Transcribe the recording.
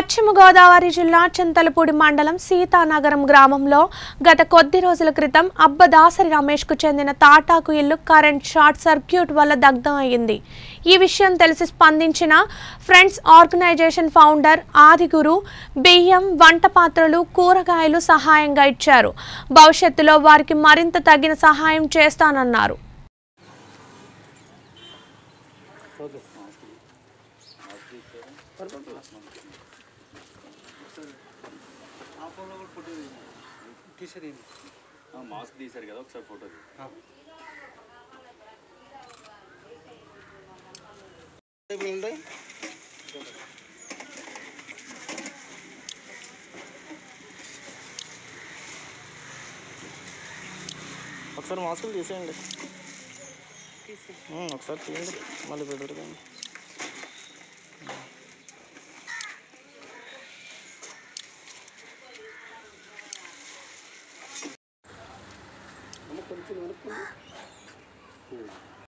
పశ్చిమ గోదావరి జిల్లా చింతలపూడి మండలం సీతానగరం గ్రామంలో గత కొద్ది రోజుల క్రితం అబ్బదాసరి రమేష్కు చెందిన తాటాకు ఇల్లు కరెంట్ షార్ట్ సర్క్యూట్ వల్ల దగ్ధం అయ్యింది ఈ విషయం తెలిసి స్పందించిన ఫ్రెండ్స్ ఆర్గనైజేషన్ ఫౌండర్ ఆదిగురు బియ్యం వంట పాత్రలు కూరగాయలు సహాయంగా ఇచ్చారు భవిష్యత్తులో వారికి మరింత తగిన సహాయం చేస్తానన్నారు మాస్క్ తీశారు కదా ఒకసారి ఫోటో తీ. ఒకసారి మాస్కులు తీసేయండి ఉమ్, ఒకసారి తీయండి మళ్ళీ పెడతారు కానీ